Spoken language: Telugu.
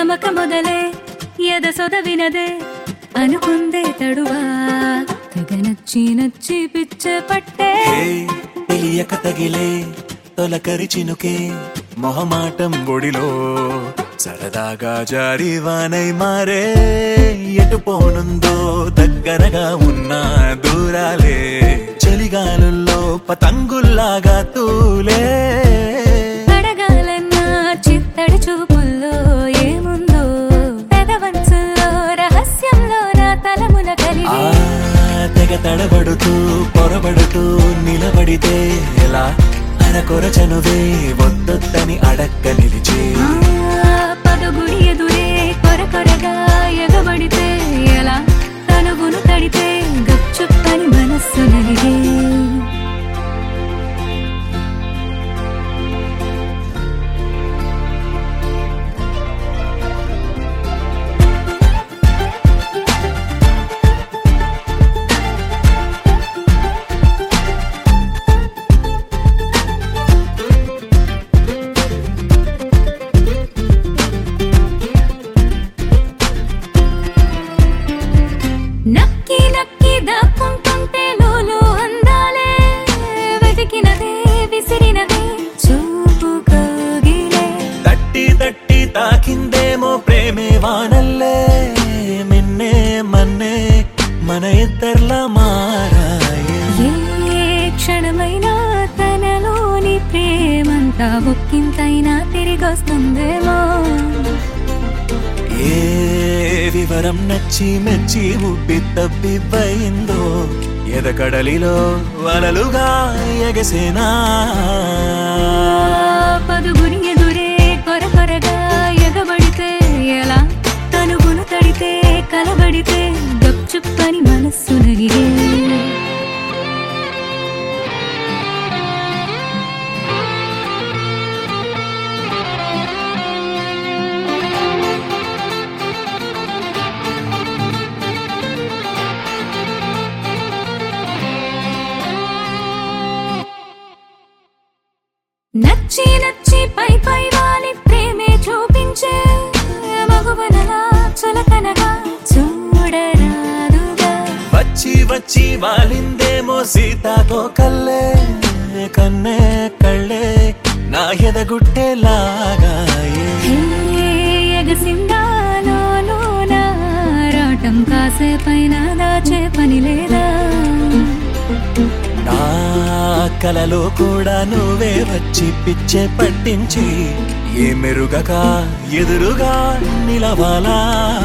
గమక మొదలే ఎద సొదవినదే అనుకుందే తడువా తెగ నచ్చి నచ్చి పిచ్చ పట్టే హే, తెలియక తగిలే తొలకరి చినుకే మొహమాటం ఒడిలో సరదాగా జారి వానై మారే ఎటు పోనుందో దగ్గరగా ఉన్న దూరాలే చలిగాలుల్లో పతంగుల్లాగా తూలే అడగాలన్నా చిత్తడి చూపుల్లో ఏముందో పెదవంచుల్లో రహస్యంలో నా తలమున ఆ కలిగి తెగ తడబడుతూ పొరబడుతూ నిలబడితే ఎలా అరకొర చనువే వద్దొద్దని అడక్క నిలిచే ఆ, పదుగుడి ఎదురే కొర కొరగా ఎగబడితే ఎలా తనుగును తడితే గప్చుప్పని మనస్సు నలిగే నక్కి నక్కి దాక్కుంటుంటే లోలు అందాలే వెతికినదే విసిరినదే చూపు కోగిలే తట్టి తట్టి తాకిందేమో ప్రేమే వానల్లే మిన్నే మన్నే మన ఇద్దర్లా మారాయే ఏ క్షణమైనా తనలోని ప్రేమంతా ఒక్కింతైనా తిరిగొస్తుందేమో ఏ వివరం నచ్చి మెచ్చి ఉబ్బి తబ్బిబ్బయిందో ఎదకడలిలో వలలుగా ఎగసేనా పదుగురి ఎదురే కొర కొరగా ఎగబడితే ఎలా తనుగును తడితే కలబడితే గప్చుప్పని మనస్సు నలిగే నచ్చి నచ్చి పై పై వాలి ప్రేమే చూపించే మగువనలా చులకనగా చూడరాదుగా వచ్చి వచ్చి వాలిందేమో సీతాకో కల్లే కన్నే కళ్ళే నా ఎదగుట్టేలాగాయే హే, ఎగసిందాలో రాటం కాసేపైన దాచే పని లేదా నా కలలో కూడా నువ్వే వచ్చి పిచ్చే పట్టించి ఏ మెరుగక ఎదురుగా నిలవాలా